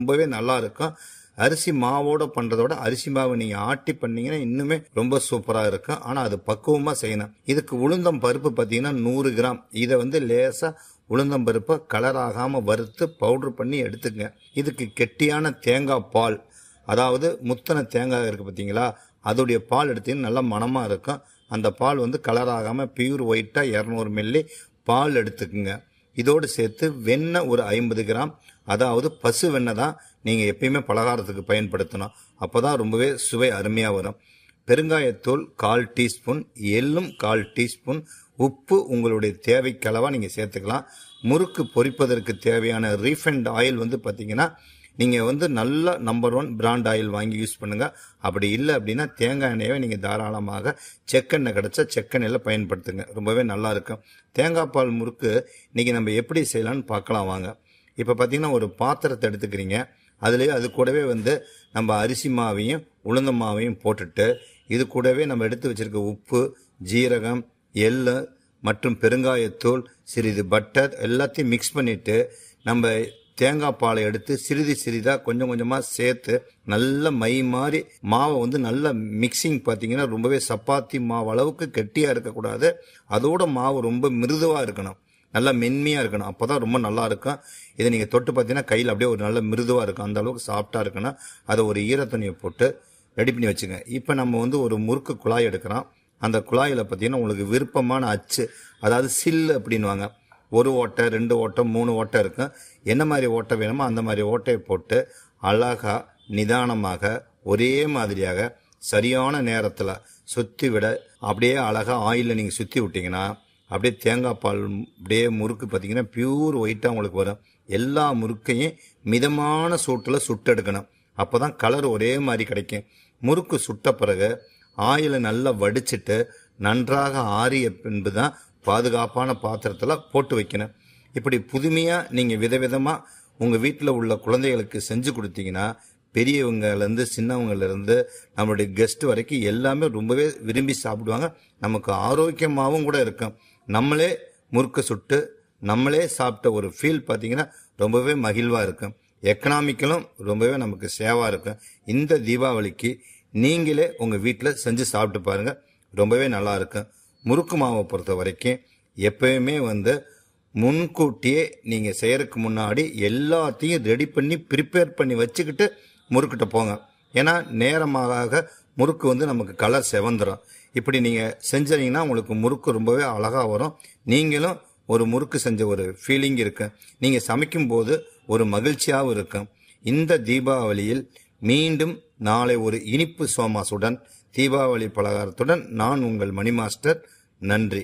ரொம்பவே நல்லா இருக்கும் அரிசி மாவோட பண்றதோட அரிசி மாவை நீங்க ஆட்டி பண்ணீங்கன்னா இன்னுமே ரொம்ப சூப்பரா இருக்கும் ஆனா அது பக்குவமா செய்யணும் இதுக்கு உளுந்தம் பருப்பு பார்த்தீங்கன்னா நூறு கிராம் இதை வந்து லேசா உளுந்தம் பருப்பை கலர் ஆகாம வறுத்து பவுடர் பண்ணி எடுத்துங்க இதுக்கு கெட்டியான தேங்காய் பால் அதாவது முத்தன தேங்காய் இருக்கு பார்த்தீங்களா அதோடைய பால் எடுத்தீங்கன்னா நல்லா மணமா இருக்கும் அந்த பால் வந்து கலர் ஆகாம பியூர் ஒயிட்டா இரநூறு மில்லி பால் எடுத்துக்குங்க இதோடு சேர்த்து வெண்ணெய் ஒரு ஐம்பது கிராம் அதாவது பசு வெண்ணெய் தான் நீங்கள் எப்பயுமே பலகாரத்துக்கு பயன்படுத்தணும் அப்போ தான் ரொம்பவே சுவை அருமையாக வரும் பெருங்காயத்தூள் கால் டீஸ்பூன் எள்ளும் கால் டீஸ்பூன் உப்பு உங்களுடைய தேவைக்களவாக நீங்கள் சேர்த்துக்கலாம் முறுக்கு பொரிப்பதற்கு தேவையான ரீஃபைண்ட் ஆயில் வந்து பார்த்தீங்கன்னா நீங்கள் வந்து நல்ல நம்பர் ஒன் பிராண்ட் ஆயில் வாங்கி யூஸ் பண்ணுங்க அப்படி இல்லை அப்படின்னா தேங்காய் எண்ணெயை நீங்கள் தாராளமாக செக்கெண்ணெய் கிடைச்சா செக்கெண்ணெயில் பயன்படுத்துங்க ரொம்பவே நல்லா இருக்கும் தேங்காய் பால் முறுக்கு இன்னைக்கு நம்ம எப்படி செய்யலாம்னு பார்க்கலாம் வாங்க இப்போ பார்த்தீங்கன்னா ஒரு பாத்திரத்தை எடுத்துக்கிறீங்க அதுலேயே அது கூடவே வந்து நம்ம அரிசி மாவையும் உளுந்த மாவையும் போட்டுட்டு இது கூடவே நம்ம எடுத்து வச்சிருக்க உப்பு ஜீரகம் எள்ளு மற்றும் பெருங்காயத்தூள் சிறிது பட்டர் எல்லாத்தையும் மிக்ஸ் பண்ணிட்டு நம்ம தேங்காய் பாலை எடுத்து சிறிது சிறிதாக கொஞ்சம் கொஞ்சமாக சேர்த்து நல்ல மை மாதிரி மாவை வந்து நல்ல மிக்சிங் பார்த்தீங்கன்னா ரொம்பவே சப்பாத்தி மாவு அளவுக்கு கெட்டியாக இருக்கக்கூடாது அதோட மாவு ரொம்ப மிருதுவாக இருக்கணும் நல்லா மென்மையாக இருக்கணும் அப்போ தான் ரொம்ப நல்லா இருக்கும் இதை நீங்கள் தொட்டு பார்த்தீங்கன்னா கையில் அப்படியே ஒரு நல்ல மிருதுவாக இருக்கும் அந்த அளவுக்கு சாஃப்டாக இருக்கணும் அதை ஒரு ஈரத்துணியை போட்டு ரெடி பண்ணி வச்சுங்க இப்போ நம்ம வந்து ஒரு முறுக்கு குழாய் எடுக்கிறோம் அந்த குழாயில் பார்த்தீங்கன்னா உங்களுக்கு விருப்பமான அச்சு அதாவது சில்லு அப்படின்வாங்க ஒரு ஓட்டை ரெண்டு ஓட்டை மூணு ஓட்டை இருக்கும் என்ன மாதிரி ஓட்டை வேணுமோ அந்த மாதிரி ஓட்டையை போட்டு அழகா நிதானமாக ஒரே மாதிரியாக சரியான நேரத்தில் சுற்றி விட அப்படியே அழகா ஆயிலில் நீங்கள் சுற்றி விட்டீங்கன்னா அப்படியே தேங்காய் பால் அப்படியே முறுக்கு பார்த்தீங்கன்னா பியூர் ஒயிட்டாக உங்களுக்கு வரும் எல்லா முறுக்கையும் மிதமான சூட்டில் சுட்டெடுக்கணும் அப்போ தான் கலர் ஒரே மாதிரி கிடைக்கும் முறுக்கு சுட்ட பிறகு ஆயிலை நல்லா வடிச்சிட்டு நன்றாக ஆறிய பின்பு தான் பாதுகாப்பான பாத்திரத்தில் போட்டு வைக்கணும் இப்படி புதுமையாக நீங்கள் விதவிதமாக உங்கள் வீட்டில் உள்ள குழந்தைகளுக்கு செஞ்சு கொடுத்தீங்கன்னா பெரியவங்கலேருந்து சின்னவங்கலேருந்து நம்மளுடைய கெஸ்ட் வரைக்கும் எல்லாமே ரொம்பவே விரும்பி சாப்பிடுவாங்க நமக்கு ஆரோக்கியமாகவும் கூட இருக்கும் நம்மளே முறுக்க சுட்டு நம்மளே சாப்பிட்ட ஒரு ஃபீல் பார்த்தீங்கன்னா ரொம்பவே மகிழ்வாக இருக்கும் எக்கனாமிக்கலும் ரொம்பவே நமக்கு சேவாக இருக்கும் இந்த தீபாவளிக்கு நீங்களே உங்கள் வீட்டில் செஞ்சு சாப்பிட்டு பாருங்கள் ரொம்பவே நல்லா இருக்கும் முறுக்கு மாவை பொறுத்த வரைக்கும் எப்பயுமே வந்து முன்கூட்டியே நீங்கள் செய்யறதுக்கு முன்னாடி எல்லாத்தையும் ரெடி பண்ணி ப்ரிப்பேர் பண்ணி வச்சுக்கிட்டு முறுக்கிட்ட போங்க ஏன்னா நேரமாக முறுக்கு வந்து நமக்கு கலர் செவந்துடும் இப்படி நீங்கள் செஞ்சீங்கன்னா உங்களுக்கு முறுக்கு ரொம்பவே அழகாக வரும் நீங்களும் ஒரு முறுக்கு செஞ்ச ஒரு ஃபீலிங் இருக்கு நீங்கள் சமைக்கும்போது ஒரு மகிழ்ச்சியாகவும் இருக்கும் இந்த தீபாவளியில் மீண்டும் நாளை ஒரு இனிப்பு சோமாசுடன் தீபாவளி பலகாரத்துடன் நான் உங்கள் மணி மாஸ்டர் நன்றி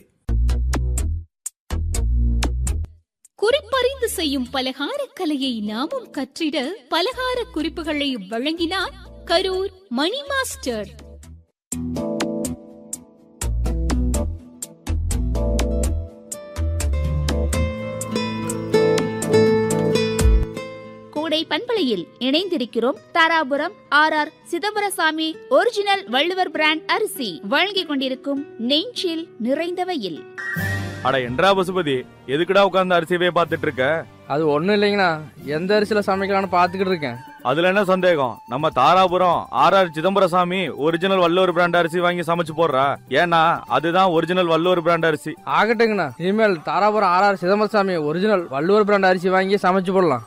குறிப்பறிந்து செய்யும் பலகார கலையை நாமும் கற்றிட பலகார குறிப்புகளை வழங்கினார் கரூர் மணி மாஸ்டர் கூடை பண்பலையில் இணைந்திருக்கிறோம் Dharapuram R R Chidambarasamy original Valluvar brand அரிசி வழங்கிக் கொண்டிருக்கும் நெஞ்சில் நிறைந்தவையில் அட என்றா பசுபதி எதுக்குடா உட்கார்ந்து அரிசியவே பார்த்துட்டு இருக்க அது ஒண்ணும் இல்லைங்கண்ணா எந்த அரிசியில சமைக்கலாம்னு பாத்துக்கிட்டு இருக்கேன் அதுல என்ன சந்தேகம் நம்ம Dharapuram R R Chidambarasamy original Valluvar brand அரிசி வாங்கி சமைச்சு போடுறா ஏன்னா அதுதான் ஒரிஜினல் வள்ளுவர் பிராண்ட் அரிசி ஆகட்டுங்கண்ணா இனிமேல் Dharapuram R R Chidambarasamy original Valluvar brand அரிசி வாங்கி சமைச்சு போடலாம்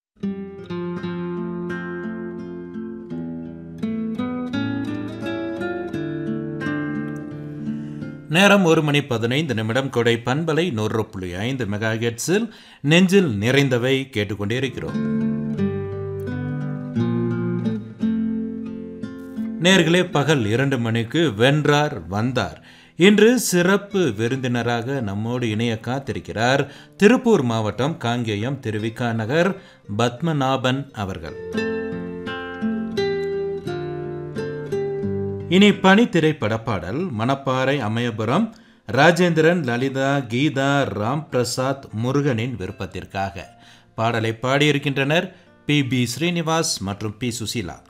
நேரம் ஒரு மணி பதினைந்து நிமிடம் கொடை பண்பலை நூறு புள்ளி ஐந்து மெகா ஹெட்ஸில் நெஞ்சில் நிறைந்தவை கேட்டுக்கொண்டே இருக்கிறோம் நேர்களே பகல் இரண்டு மணிக்கு வென்றார் வந்தார் இன்று சிறப்பு விருந்தினராக நம்மோடு இணைய காத்திருக்கிறார் திருப்பூர் மாவட்டம் காங்கேயம் திருவிக்கா நகர் பத்மநாபன் அவர்கள் இனி பனி திரைப்பட பாடல் மணப்பாறை அமயபுரம் ராஜேந்திரன் லலிதா கீதா ராம் பிரசாத் முருகனின் விருப்பத்திற்காக பாடலை பாடியிருக்கின்றனர் பி பி ஸ்ரீனிவாஸ் மற்றும் பி சுசீலா